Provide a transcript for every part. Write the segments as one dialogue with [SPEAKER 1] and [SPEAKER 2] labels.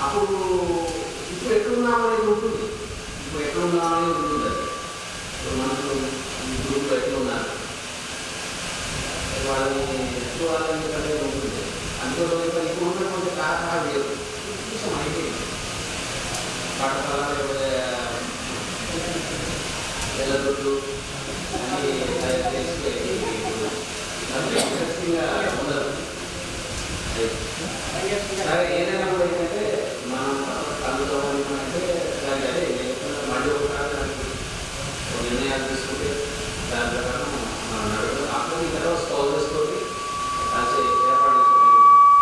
[SPEAKER 1] అప్పుడు ఇప్పుడు ఎట్లున్నాం అనేది ఉంటుంది ఇప్పుడు ఎట్లున్నాం అనేది ఉంటుంది అది. ఇప్పుడు మనకు ఈ గ్రూప్లో ఎట్లున్నారు వాళ్ళని చూడాలని అనేది ఉంటుంది అందులో ఇప్పుడు ఇప్పుడు ఉన్నటువంటి కారణాలు లేవు కొంచెం అయిపోయింది పాఠశాల లేకపోతే ఎల్లదొడ్లు అన్ని తయారు చేసి ఇంట్రెస్టింగ్గా ఉండదు సరే ఏదైనా కూడా ఏంటంటే మనం అందుకోవాలి అంటే దానికి అదే మళ్ళీ ఒకసారి దానికి ఒక నిర్ణయాలు తీసుకుంటే దాని ప్రకారం మనం నడవడం అక్కడ తర్వాత స్కౌజెస్ తోటి రాసే ఏర్పాటు చేసుకోవాలి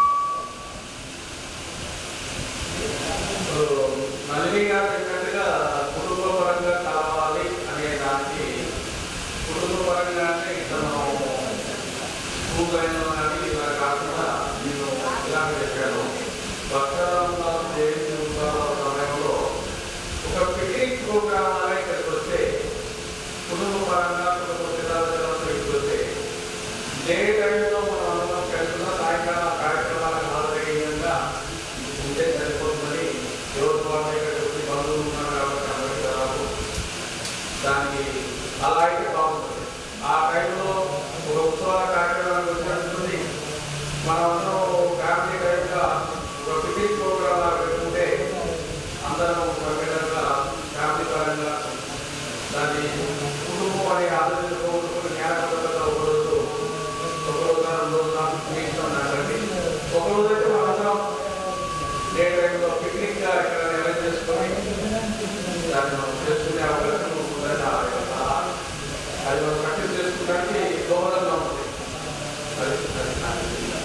[SPEAKER 2] ఇప్పుడు నళిని గారు చెప్పినట్టుగా కుటుంబ పరంగా కావాలి అనే దానికి కుటుంబ పరంగానే ఇతను స్కూల్ అయిన కానీ ఇలా కాకుండా నేను ఇలాగ చెప్పాను భక్తరామదాస్ జయంతి ఉత్సవాల సమయంలో ఒక పిక్నిక్ ప్రోగ్రామ్ అనే ఇక్కడికి వస్తే కుటుంబ పరంగా కుటుంబ పిల్లలతో ఇక్కడికి వస్తే డే టైంలో మనం అందరం కలిసిన సాయంకాలం ఆ కార్యక్రమాలకు హాజరయ్యే విధంగా ఉంటే సరిపోతుందని ఎవరు వాళ్ళ దగ్గర వచ్చి బంధువులు ఉన్నారు కాబట్టి అందరికీ దాదాపు దానికి అలా అయితే బాగుంటుంది ఆ టైంలో ఒక ఉత్సవాల కార్యక్రమానికి వచ్చినట్టుంది మనమందరం ఫ్యామిలీ టైంగా ఒక పిక్నిక్ ప్రోగ్రామ్ లాగా పెట్టుకుంటే అందరం సభ్యులంగా ఫ్యామిలీ పరంగా దాన్ని కుటుంబం అనే ఆలోచించుకోవచ్చు జ్ఞానపరంగా ఒకరోజు ఒకరోజు రెండు రోజులు మీతో నడవండి ఒకరోజు అయితే మనందరం డే టైంలో పిక్నిక్గా ఇక్కడ అరేంజ్ చేసుకొని దాన్ని మనం చేసుకునే అవకాశం ఉంటుందని ఆ- ఆ- అది మనం ప్రాక్టీస్ చేసుకోవడానికి దోహదంగా ఉంటుంది అది అది నాకు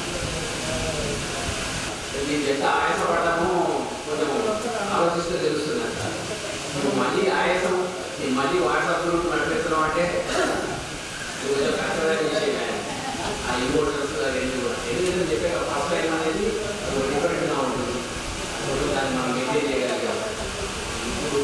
[SPEAKER 1] మీకు ఎంత ఆయాసపడ్డామో కొంచెం ఆలోచిస్తే తెలుస్తుంది అంట ఇప్పుడు మళ్ళీ ఆయాసం ఈ మళ్ళీ వాట్సాప్ గ్రూప్ నడిపిస్తున్నాం అంటే ఇది కొంచెం కష్టమైన విషయం కానీ ఆ ఇమోషన్స్ అవన్నీ కూడా ఎందుకంటే చెప్పే ఫస్ట్ టైం అనేది అది డిఫరెంట్గా ఉంటుంది అప్పుడు దాన్ని మనం మెయింటైన్ చేయగలిగాం ఇప్పుడు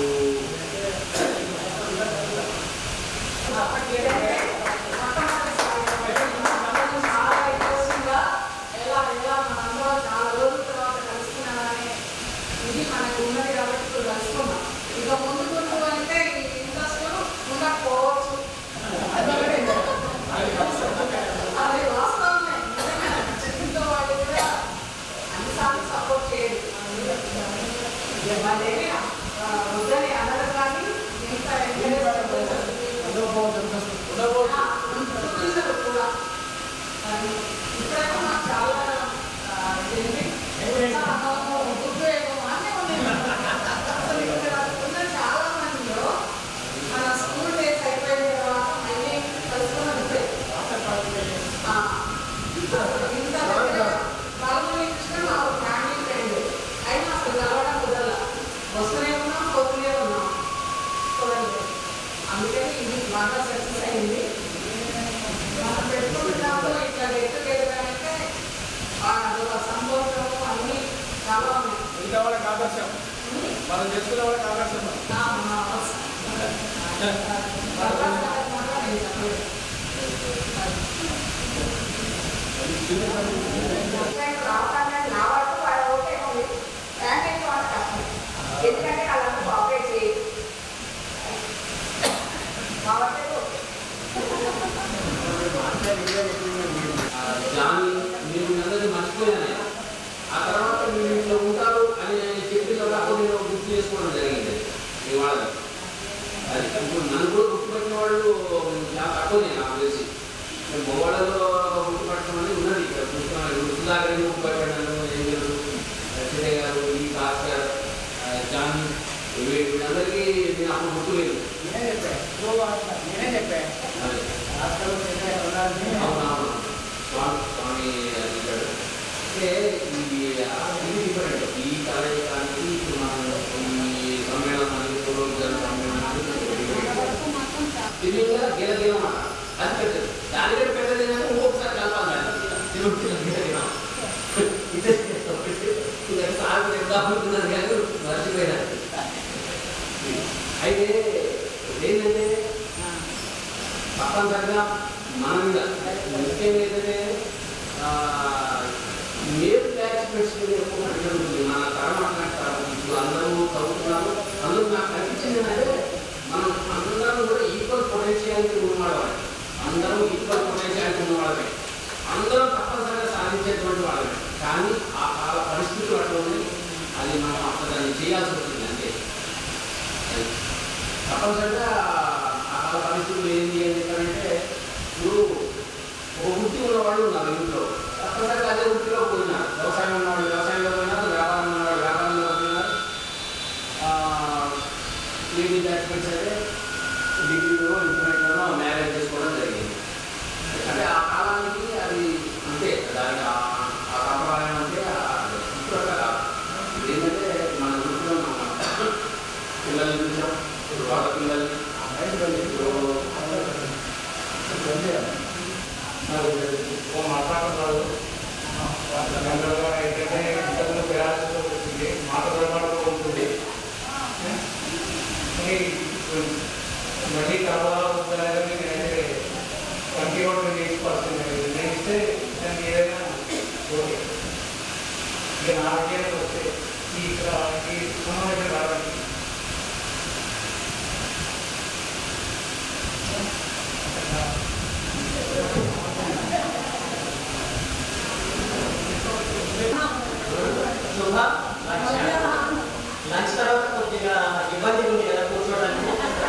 [SPEAKER 3] ఇది మనకు ఉన్నది కాబట్టి ఇప్పుడు కలుసుకున్నాం ఇక ముందు ముందు అంటే ఈ ఇంట్రెస్ట్ ఉండకపోవచ్చు అది వాస్తవమే ఇంట్లో వాళ్ళు కూడా అన్నిసార్లు సపోర్ట్ చేయరు వాళ్ళేమి వద్దని అనరు కానీ ఇంత ఎంకరేజ్ చూపించరు కూడా అది ఇప్పుడేమో నాకు చాలా ఆ, ఇదేంటి ఉత్సాహము, ఉద్వేగం అన్నీ ఉన్నాయి. అసలు ఇక్కడ ఉన్న చాలా మందిలో మన స్కూల్ డేస్ అయిపోయిన తర్వాత మళ్ళీ కలుసుకున్నాం ఇప్పుడే ఆ, ఇంత దగ్గర బాలమురళీ కృష్ణ మా ఫ్యామిలీ ఫ్రెండ్ అయినా అసలు కలవడం కుదరల వస్తూనే ఉన్నాం పోతూనే ఉన్నాం కుదరలేదు అందుకని ఇది బాగా సక్సెస్ అయింది మనం పెట్టుకుంటున్నప్పుడు ఇట్లా గెట్ టుగెదర్ అంటే అదొక సంతోషము అన్నీ చాలా ఉన్నాయి
[SPEAKER 2] ఇంకా వాళ్ళకి ఆదర్శం మనం చేసుకునే వాళ్ళకి ఆదర్శం
[SPEAKER 3] ఆ, మా అవసరం. తర్వాత తర్వాత నేను చెప్పలేదు. నేను రావటాన్ని నా వరకు వాడు ఓకే ఉంది. ప్యాకేజ్ వాడు కష్టం. ఎందుకంటే వాళ్ళంతా కోఆపరేట్ చేయరు. మా వరకే ఓకే.
[SPEAKER 1] ఆ జాని మీరు అందరినీ మర్చిపోయాను ఆ తర్వాత మీరు ఇట్లా ఉంటారు అని చెప్పిన తర్వాత నేను గుర్తు చేసుకోవడం జరిగింది ఇవాళ అది ఇప్పుడు నన్ను కూడా గుర్తుపట్టిన వాళ్ళు చాలా తక్కువనే నాకు తెలిసి నేను మగవాళ్ళలో గుర్తుపట్టడం అనేది ఉన్నది ఇక్కడ గుర్తుపట్టాను సుధాకర్ గుర్తుపట్టాను ఏం తెలుసు చిన్నయ్య గారు ఈ భాస్కర్ ఆ, జాన్ వీ- వీళ్ళందరికీ నేను అప్పుడు గుర్తులేదు
[SPEAKER 4] నేనే చెప్పాను
[SPEAKER 1] అదే
[SPEAKER 4] హాస్టల్లో నేనే ఉన్నానని
[SPEAKER 1] అవునవును స్వామి స్వామి చెప్పాడు అంటే ఇది ఆ ఇది డిఫరెంట్ ఈ కలయికానికి ఇప్పుడు మనం ఈ సమ్మేళనానికి పురోగతి సమ్మేళనానికి దివ్యంగా గిల గిలం అన్న అది పెద్దది దానికంటే పెద్దది ఏంటంటే ఇంకొకసారి కలపాలి ఇదే సాగు ఎంత అవుతున్నది కానీ మర్చిపోయినారు అయితే ఏంటంటే తప్పనిసరిగా మన మీద ముఖ్యంగా ఏంటంటే ఆ, మేలు బ్యాచ్ పెట్టుకునే ఎక్కువ ఉంటుంది మన తరం అట్లాంటి తరం అది మనం అక్కడ దాన్ని చేయాల్సి వస్తుంది అంతే అది తప్పనిసరిగా ఆ కాల పరిస్థితులు ఏంటి అని చెప్పారంటే ఇప్పుడు ఒక వృత్తి ఉన్న వాళ్ళు ఉన్నారు ఇంట్లో తప్పనిసరిగా అదే వృత్తిలో పోయినారు వ్యవసాయం ఉన్నవాళ్ళు వ్యవసాయంలో పోయినారు వ్యాపారం ఉన్నవాళ్ళు వ్యాపారంలో పోయినారు ఏ విద్యార్థి సరే డిగ్రీలో ఇంటర్నెట్లోనో మ్యారేజ్ చేసుకోవడం జరిగింది అంటే ఆ కాలానికి అది అంతే దానికి ఆ ఆ సంప్రదాయం అంటే ఆ- ఇప్పుడు అట్లా కాదు ఇప్పుడు ఏంటంటే మన వృత్తిలో మన పిల్లల్ని చూసాం ఇప్పుడు వాళ్ళ పిల్లల్ని ఇప్పుడు
[SPEAKER 2] ఓ మాట్లాడుతున్నారు జనరల్గా ఏంటంటే ఇంతకుముందు పేరాల్సి వచ్చింది మాట ప్రమాణం ఉంటుంది కానీ మళ్ళీ తర్వాత ఉండాలని నేనైతే కంటిన్యూ చేసుకోవాల్సింది నేను ఇస్తే దానికి ఏదైనా ఓకే ఇక నా విజయానికి వస్తే ఈ ఇక్కడ ఈ సమావేశం రావడానికి
[SPEAKER 5] శుభ లంచ్ తర్వాత కొద్దిగా ఇబ్బంది ఉంది కదా కూర్చోవడానికి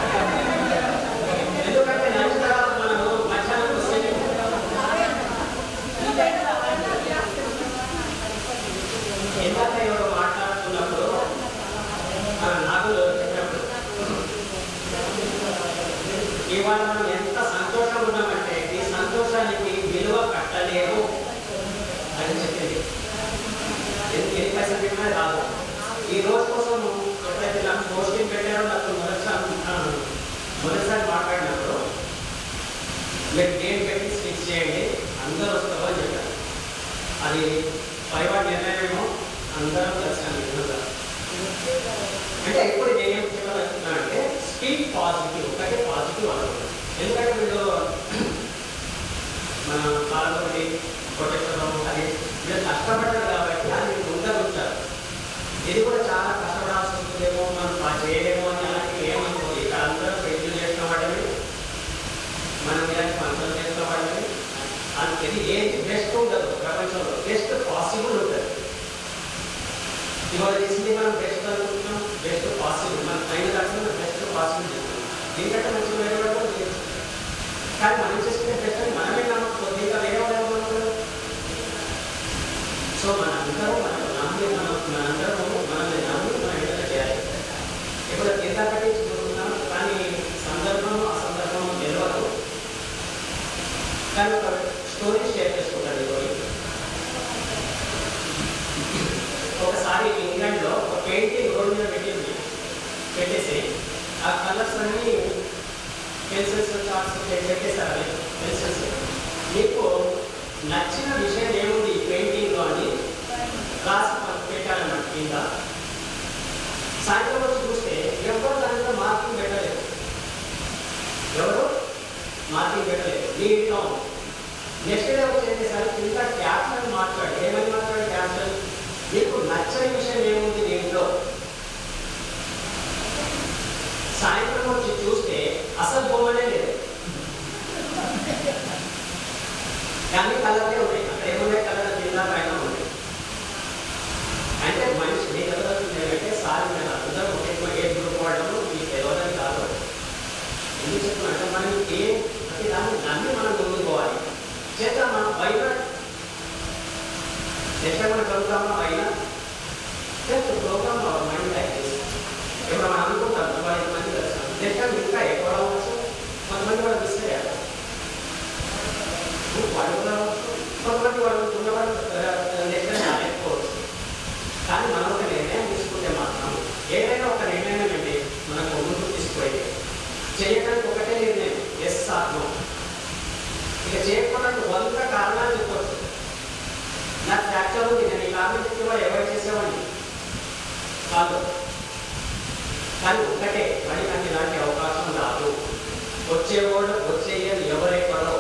[SPEAKER 5] ఎందుకంటే లంచ్ తర్వాత మనము మధ్యాహ్నం వస్తే ఇందాక ఎవరో మాట్లాడుతున్నప్పుడు మన నాగులు చెప్పినప్పుడు ఇవాళ మనం ఎంత సంతోషంగా ఉన్నామంటే ఈ సంతోషానికి విలువ కట్టలేము అని చెప్పింది ఎన్ని ఎన్ని పైసలు పెట్టినా రాదు ఈ రోజు కోసం ఎప్పుడైతే నాకు పోస్టింగ్ పెట్టారో నాకు మొదటిసారి ఆ, మొదటిసారి మాట్లాడినప్పుడు మీరు డేట్ పెట్టి స్విచ్ చేయండి అందరూ వస్తారు అని చెప్పారు అది పైవాడి నిర్ణయమేమో అందరం కలిసాను విధంగా అంటే ఇప్పుడు నేనేం చెప్పాలనుకున్నా అంటే స్పీక్ పాజిటివ్ ఒకటే పాజిటివ్ అనుకుంటాను ఎందుకంటే వీళ్ళు మన పాల్గొని కొట్టడం అది వీళ్ళు కష్టపడ్డారు కాబట్టి అది ముందర ఉంచారు ఇది కూడా చాలా కష్టపడాల్సి ఉంటుందేమో మనం ఆ చేయలేమో అని అలాంటి ఏమనుకోదు ఇక్కడ అందరూ పెళ్లి చేసిన వాడని మనం ఇలాంటి ఫంక్షన్ చేసిన వాడని అది ఇది ఏది బెస్ట్ ఉండదు ప్రపంచంలో బెస్ట్ పాసిబుల్ ఉంటుంది ఇవాళ చేసింది మనం బెస్ట్ అనుకుంటున్నాం బెస్ట్ పాసిబుల్ మన పైన దాంట్లో బెస్ట్ పాసిబుల్ చేస్తున్నాం దీనికంటే మంచి వేరే వాళ్ళు కూడా చేయొచ్చు కానీ మనం చేసుకునే బెస్ట్ అని మనమే నమ్మకం ఇంకా వేరే వాళ్ళు ఏమనుకుంటారు సో మనందరం మనం నమ్మి మనం మనందరం మనల్ని నమ్మి మనం ఏదైనా చేయాలి ఇప్పుడు ఇంతకటి చూస్తున్నాం కానీ సందర్భం అసందర్భం తెలియదు కానీ ఒక స్టోరీ షేర్ చేసుకుంటాను ఈరోజు ఒకసారి ఇంగ్లాండ్లో ఒక పెయింటింగ్ రోడ్ మీద పెట్టింది పెట్టేసి ఆ కలర్స్ అన్ని పెన్సిల్స్ చార్ట్స్ పెట్టేశారు అవి పెన్సిల్స్ మీకు నచ్చిన విషయం ఏముంది ఈ పెయింటింగ్లో అని రాసి మనకు పెట్టారన్నమాట కింద సాయంత్రం వచ్చి చూస్తే ఎవరు దాంట్లో మార్కింగ్ పెట్టలేదు ఎవరు మార్కింగ్ పెట్టలేదు నీట్గా ఉంది నెక్స్ట్ డే వచ్చి ఏం చేశారు కింద క్యాప్షన్ మాట్లాడు ఏమని మాట్లాడు క్యాప్షన్ మీకు నచ్చని విషయం ఏముంది దీంట్లో సాయంత్రం వచ్చి చూస్తే అసలు బొమ్మనే లేదు కానీ కలర్లే ఉన్నాయి అక్కడ ఏమున్నాయి కలర్ కింద పైన ఉన్నాయి అంటే మనిషి మీ కలర్ ఏంటంటే సారి మీద అందరూ ఒకే ఏ గ్రూప్ వాడము మీకు తెలియదని కాదు ఎందుకు చెప్తున్నా అంటే మనం ఏ ప్రతి దాన్ని నమ్మి మనం ముందుకు పోవాలి చేద్దాం మనం బయట నెక్స్ట్ మనం చదువుతామా బయట just program our mind like this ఇప్పుడు మనం అనుకుంటాం పది మంది కలిసాం నెక్స్ట్ ఇంకా ఎక్కువ అవ్వచ్చు కొంతమంది కూడా మిస్ అయ్యారు వాళ్ళు కూడా అవ్వచ్చు కొంతమంది వాళ్ళు ఉన్నవాళ్ళు నెక్స్ట్ రాలేకపోవచ్చు కానీ మనం ఒక నిర్ణయం తీసుకుంటే మాత్రం ఏదైనా ఒక నిర్ణయం అండి మనకు ముందుకు తీసుకుపోయింది చేయడానికి ఒకటే నిర్ణయం ఎస్ ఆర్ నో ఇక చేయకపోవడానికి వంద కారణాలు చెప్పవచ్చు నాకు ఫ్రాక్చర్ ఉంది నేను ఈ కారణం చెప్పి కూడా ఎవరు చేసేవాడిని కాదు కానీ ఒక్కటే మళ్ళీ నాకు ఇలాంటి అవకాశం రాదు వచ్చేవాడు వచ్చేయని ఎవరెక్కడో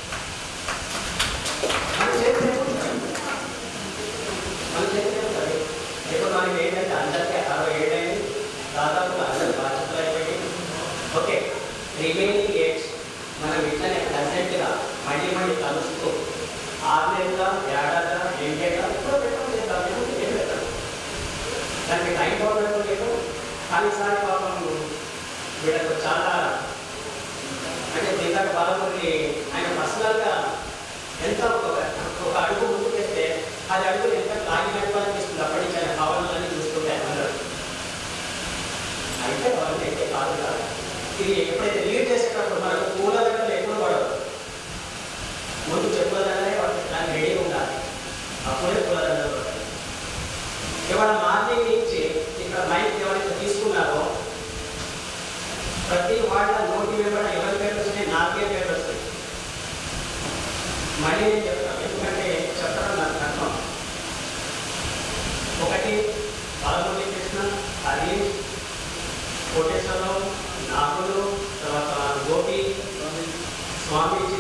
[SPEAKER 5] మన చేతిలో ఉంటుంది. మన చేతిలో ఉంటుంది. ఇప్పుడు మనకి ఏంటంటే అందరికీ అరవై ఏడైంది దాదాపు అందరి బాధ్యతలు అయిపోయింది ఓకే రిమైనింగ్ ఏజ్ మనం ఇట్లనే ప్రెసెంట్గా మళ్ళీ మళ్ళీ కలుస్తూ ఆరు నెలల ఏడాది ఏంటేటా ఇప్పుడు పెట్టడం చేద్దాం ఎందుకు ఏం పెట్టాం దానికి టైం పౌడర్ లేదు కానీ ఈసారి పాపం వీళ్ళకు చాలా అంటే దీంట్లో బాలమురళి ఆయన పర్సనల్గా ఎంత ఒక ఒక అడుగు ముందుకు వేస్తే అది అడుగు ఎంత లాగినట్టు అనిపిస్తుంది అప్పటి నుంచి ఆయన భావనలన్నీ చూస్తుంటే అన్నాడు అయితే వాళ్ళు అయితే కాదు కాదు ఇది ఎప్పుడైతే లీడ్ చేసేటప్పుడు మనకు పూల దండలు ఎప్పుడు పడవు ముందు చెప్పుల దండలే పడతాయి దాన్ని రెడీ ఉండాలి అప్పుడే పూల దండలు పడతాయి ఇవాళ మార్నింగ్ నుంచి ఇక్కడ మైక్ ఎవరైతే తీసుకున్నారో ప్రతి వాళ్ళ నోటి వెంబడ ఎవరి పేరు వస్తున్నాయి నాలుగే పేర్లు వస్తాయి మళ్ళీ నేను చెప్తాను ఎందుకంటే చెప్పడం నాకు కష్టం ఒకటి బాలమురళి కృష్ణ హరీష్ కోటేశ్వరరావు నాగులు తర్వాత గోపి స్వామీజీ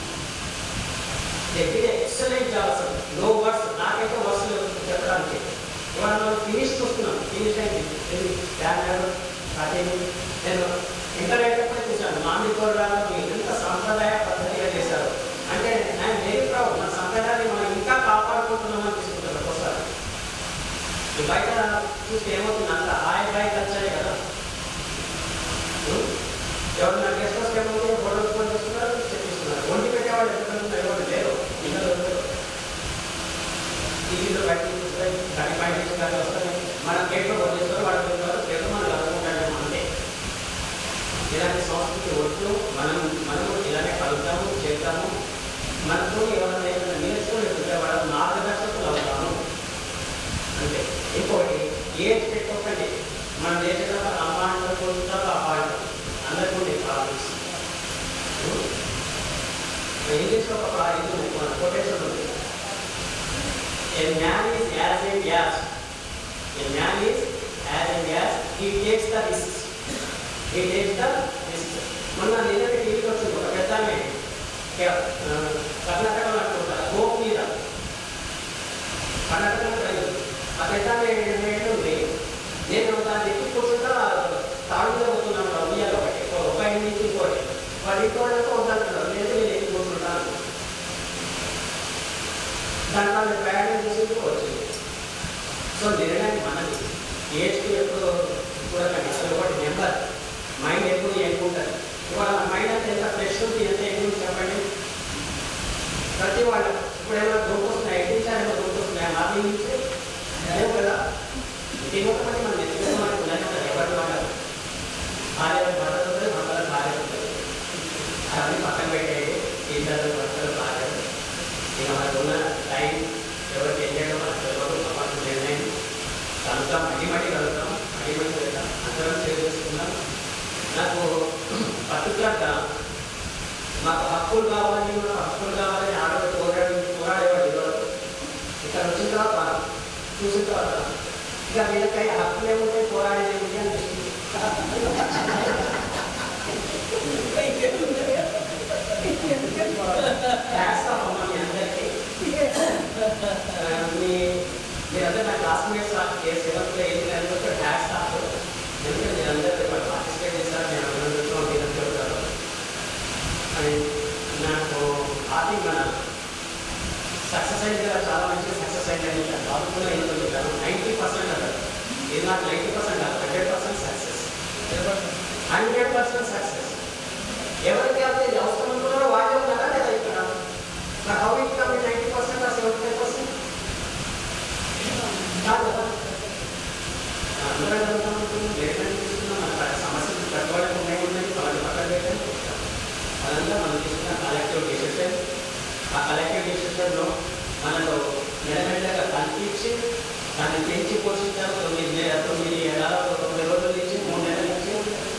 [SPEAKER 5] దగ్గర ఎక్సలెంట్ జాబ్ అసలు నో వర్డ్స్ నాకైతే వర్డ్స్ లేవు చెప్పడానికి ఇవాళ మనం ఫినిష్ చూస్తున్నాం ఫినిష్ అయింది బ్యానర్ అదేమి నేను ఇంటర్నెట్ కూడా చూశాను మామిడి తోరడాలో మీరు ఎంత సాంప్రదాయ పద్ధతిగా చేశారు అంటే ఆయన వెరీ ప్రౌడ్ మన సంప్రదాయాన్ని మనం ఇంకా కాపాడుకుంటున్నాం అనిపిస్తుంది ఒక్కోసారి ఈ బయట చూస్తే ఏమవుతుంది అంత హాయ్ బాయ్ కల్చరే కదా ఎవరన్నా గెస్ట్ హౌస్ ఏమవుతుంది ఫోటో ఫోన్ చేస్తున్నారు చెప్పిస్తున్నారు వండి పెట్టేవాళ్ళు ఎక్కడ ఎవరు లేరు ఇళ్ళలో లేరు టీవీలో బయట చూస్తాయి కానీ బయట చూస్తారు వస్తాయి మనం గేట్లో వదిలేస్తారు వాళ్ళకి వెళ్తారు గేట్లో మనం కలుపుకుంటాము అంతే ఇలాంటి సంస్కృతి వద్దు మనం మనము ఇలానే కలుగుతాము చేద్దాము మనతో ఎవరైనా ఏదైనా నేర్చుకుంటే వాళ్ళ మార్గదర్శకులు అవుతాము అంతే ఇంకోటి ఏజ్ పెట్టుకోకండి మనం చేసేటప్పుడు అమ్మాయిలు కోరుకుంటారు ఆ పాయింట్ అందరికీ ఉండే ప్రాబ్లమ్స్ ఇంగ్లీష్లో ఒక ఇది ఉంది మన కొటేషన్ ఉంది A man is as a gas. A man is as a gas. He takes the risks. He takes the risks. మొన్న నిన్నటి టీవీకి వచ్చింది ఒక పెద్ద ఆమె, కే- ఆ, కర్ణాటకలో అనుకుంటా గోప్ మీద కర్ణాటకలో ప్రజలు ఆ పెద్ద ఆమె ఏడు ఉంది నేను దాన్ని ఎక్కి కూర్చుంటా తాడు మీద పోతున్నాను ఉయ్యాలి ఒకటి ఒక ఇంటి నుంచి ఇంకోటి వాడి ఇంటి వాళ్ళతో వద్దంటున్నారు నేను నేను ఎక్కి కూర్చుంటాను దాంట్లో ఆమె ప్రయాణం చేసి వచ్చింది సో నిర్ణయం మనది ఏజ్కి ఎప్పుడు చూడకండి అసలు ఒకటి నెంబర్ మైండ్ ఎప్పుడు ఎక్కువ ఉంటుంది ఇవాళ మైండ్ అంటే ఎంత ఫ్రెష్ ఉంది ఎంత ఎక్కువ ఉంది చెప్పండి ప్రతి వాళ్ళు ఇప్పుడు ఏమైనా గ్రూప్ వస్తున్నాయి ఎయిటీన్ ఏమైనా గ్రూప్ వస్తున్నాయి మార్నింగ్ నుంచి లేవు కదా ఇంకొకటి మనం ఎత్తుకోవాలి ఉన్నాయి కదా ఎవరి మాట భార్య భర్త ఉంటుంది భర్తల భార్య ఉంటుంది అవన్నీ పక్కన పెట్టేది ఇద్దరు భర్తలు భార్య ఇక మనకు ఉన్న టైం ఎవరికి ఏం చేయడం మనకు తెలియదు మనకు నిర్ణయం కలుగుతాం మళ్ళీ మళ్ళీ కలుగుతాం మళ్ళీ మళ్ళీ వెళ్తాం అందరం షేర్ చేసుకుందాం నాకు పర్టికులర్గా మాకు హక్కులు కావాలని మాకు హక్కులు కావాలని ఆడవాళ్ళు పోరాడి పోరాడేవాడు ఇవ్వరు ఇక్కడ వచ్చిన తర్వాత చూసిన తర్వాత ఇక వీళ్ళకై హక్కులు ఏముంటాయి పోరాడేది ఏమిటి అనిపిస్తుంది Hats off అమ్మా మీ అందరికీ. ఆ, మీ మీరందరూ నా క్లాస్మేట్స్ ఏ సెవెంత్లో ఎయిత్ నైన్త్ హ్యాట్స్ ఆఫ్ ఎందుకంటే మీరందరూ ఇక్కడ పార్టిసిపేట్ చేశారు నేను అభినందించడం మీరందరూ చెబుతారు అని నాకు ఆర్థిక మన సక్సెస్ అయింది కదా చాలా మంచిగా సక్సెస్ అయింది అని బాబులో ఏం చెప్తాను నైంటీ పర్సెంట్ అన్నారు ఇది నాకు నైంటీ పర్సెంట్ కాదు hundred percent success hundred percent success ఎవరికి అయితే ఇది అవసరం ఉంటున్నారో వాళ్ళే ఉన్నారా లేదా ఇక్కడ మరి how it come ninety percent ah seventy five percent కాదు కదా అందరం చదువుతాం లేదని తీసుకున్నాం మన సమస్యలు పెద్దవాళ్ళకి ఉన్నాయి ఉన్నాయి వాళ్ళని పక్కన పెట్టండి అదంతా మనం తీసుకున్న కలెక్టివ్ డిసిషన్ ఆ కలెక్టివ్ డిసిషన్లో మనలో మెల్లమెల్లగా కల్పించి దాన్ని పెంచి పోషించారు తొమ్మిది నెల- తొమ్మిది నెలల తొమ్మిది రోజుల నుంచి మూడు నెలల నుంచి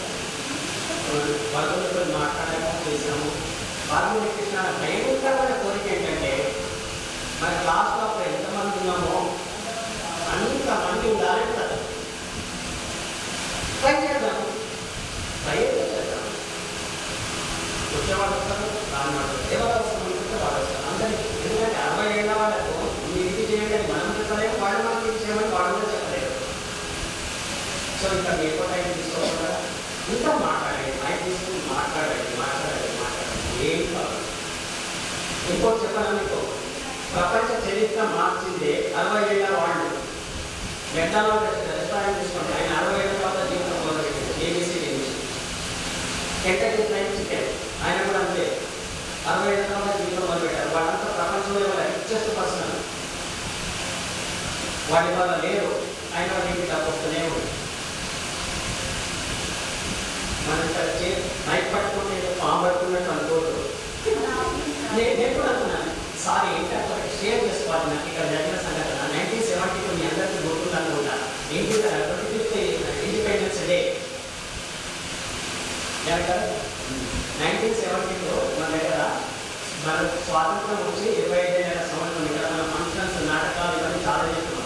[SPEAKER 5] వాళ్ళతో మాట్లాడడం చేసాము వాళ్ళు కృష్ణ భయంకరమైన కోరిక ఏంటంటే మన క్లాస్లో అప్పుడు ఎంతమంది ఉన్నామో అంతమంది ఉండాలని కదా ట్రై చేద్దాం ట్రై చేద్దాం వచ్చేవాళ్ళు వస్తారు రాని వాళ్ళు వస్తారు. ఎవరు అవసరం ఉంటుందో వాళ్ళు వస్తారు అందరికీ ఎందుకంటే అరవై ఏళ్ళ వాళ్ళకు మీరు ఇది చేయండి అని మనం చెప్పలేము వాళ్ళు మనకి ఇది చేయమని వాళ్ళు కూడా చెప్పలేరు సో ఇంకా మీ ఎక్కువ టైం తీసుకోకుండా ఇంకా మాట్లాడండి టైం తీసుకుని మాట్లాడండి మాట్లాడండి మాట్లాడండి ఏం కాదు ఇంకోటి చెప్పాలి మీకు ప్రపంచ చరిత్ర మార్చిందే అరవై ఏళ్ళ వాళ్ళు మెక్డానల్డ్ ఉదాహరణ తీసుకోండి ఆయన అరవై ఏళ్ళ తర్వాత జీవితం మొదలుపెట్టాడు ABC English Kentucky fried chicken ఆయన కూడా అంతే అరవై ఏళ్ళ తర్వాత జీవితం మొదలుపెట్టారు వాళ్ళంతా ప్రపంచంలో వాళ్ళ రిచెస్ట్ పర్సన్ వాడి వల్ల లేరు ఆయన వాళ్ళకి డబ్బు వస్తూనే ఉంది మనం ఇక్కడ చే మైక్ పట్టుకుంటే ఏదో పాము పట్టుకున్నట్టు అనుకోవద్దు నేను నేను కూడా అనుకున్నాను సారీ ఏంటంటే ఒకటి షేర్ చేసుకోవాలి నాకు ఇక్కడ జరిగిన సంఘటన నైన్టీన్ సెవెంటీ టూ మీ అందరికీ గుర్తుంది అనుకుంటా ఏంటి twenty fifth independence day nineteen సెవెంటీలో మన దగ్గర మన స్వాతంత్రం వచ్చి ఇరవై ఐదు సంవత్సరం ఇక్కడ మన ఫంక్షన్స్ నాటకాలు ఇవన్నీ చాలా చేస్తున్నాం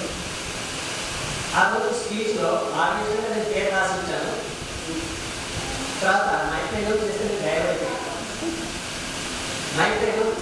[SPEAKER 5] ఆ రోజు స్పీచ్లో ఆ విషయంలో నేను పేరు రాసించాను తర్వాత నైట్ టైంలో చేస్తే నేను డ్రైవర్ అయిపోయాను నైట్ టైంలో